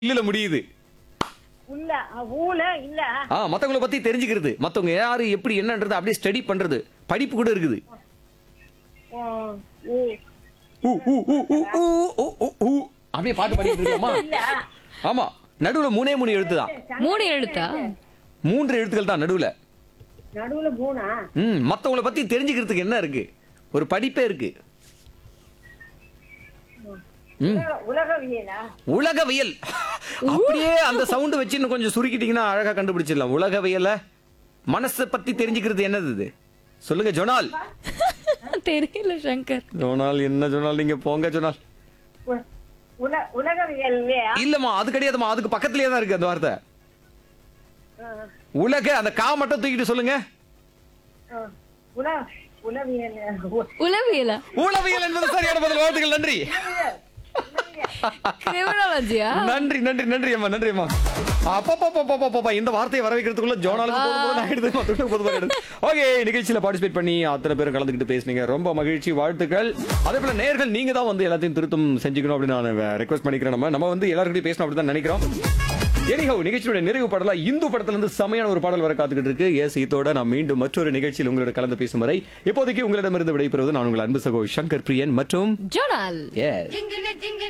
இல்ல முடியுது உள்ள ஊல இல்ல ஆ மத்தவங்கள பத்தி தெரிஞ்சுக்கிறது மத்தவங்க யாரு எப்படி என்னன்றது அப்படியே ஸ்டடி பண்றது படிப்பு கூட இருக்குது ஓ, ஊ. ஊ, ஊ, ஊ, ஊ, ஊ, ஊ, ஊ, ஊ. அப்படியே பாட்டு பாடிட்டு இருக்கோமா இல்ல ஆமா நடுவுல மூணே மூணு எழுத்து தான் மூணு எழுத்தா மூன்று எழுத்துக்கள் தான் நடுவுல நடுவுல மூணா ம் மத்தவங்கள பத்தி தெரிஞ்சுக்கிறதுக்கு என்ன இருக்கு ஒரு படிப்பே இருக்கு ம் உலக- உலகவியலா உலகவியல் அப்படியே அந்த சவுண்ட் வச்சு இன்னும் கொஞ்சம் சுருக்கிட்டீங்கன்னா அழகா கண்டுபிடிச்சிடலாம் உலகவியல மனசை பத்தி தெரிஞ்சுக்கிறது என்னது இது சொல்லுங்க ஜொனால் தெரியல சங்கர் ஜொனால் என்ன ஜொனால் நீங்க போங்க ஜொனால் உ- உல- உலகவியல் இல்லையா இல்லம்மா அது கிடையாதும்மா அதுக்கு பக்கத்துலயே தான் இருக்கு அந்த வார்த்தை ஆ, உலக அந்த கா மட்டும் தூக்கிட்டு சொல்லுங்க ஆ. உல உலவியல் உ- உளவியலா உளவியல் என்பது சரியான பதில் வாழ்த்துக்கள் நன்றி கிரிமினாலஜியா நன்றி நன்றி நன்றி அம்மா நன்றி அம்மா அப்பப்பப்பப்பப்பப்பப்பா இந்த வார்த்தையை வர வைக்கிறதுக்குள்ள ஜோனாலுக்கு போதும் போதும் ஆயிடுது மத்தவங்களுக்கு போதும் ஆயிடுது ஓகே நிகழ்ச்சியில பார்ட்டிசிபேட் பண்ணி அத்தனை பேரும் கலந்துக்கிட்டு பேசுனீங்க ரொம்ப மகிழ்ச்சி வாழ்த்துக்கள் அதே போல நேர்கள் நீங்க தான் வந்து எல்லாத்தையும் திருத்தம் செஞ்சுக்கணும் அப்படின்னு நான் ரெக்வஸ்ட் பண்ணிக்கிறேன் நம்ம நம்ம வந்து எல்லாருக்கிட்டையும் பேசணும் அப்படின்னு தான் நினைக்கிறோம் எனிஹோ நிகழ்ச்சியுடைய நிறைவு பாடலா இந்து படத்துல இருந்து செமையான ஒரு பாடல் வர காத்துக்கிட்டு இருக்கு எஸ் இதோட நான் மீண்டும் மற்றொரு நிகழ்ச்சியில் உங்களோட கலந்து பேசும் வரை இப்போதைக்கு உங்களிடமிருந்து விடைபெறுவது நான் உங்கள் அன்பு சகோ சங்கர் பிரியன் மற்றும் ஜோனால் எஸ் Jingle, jingle,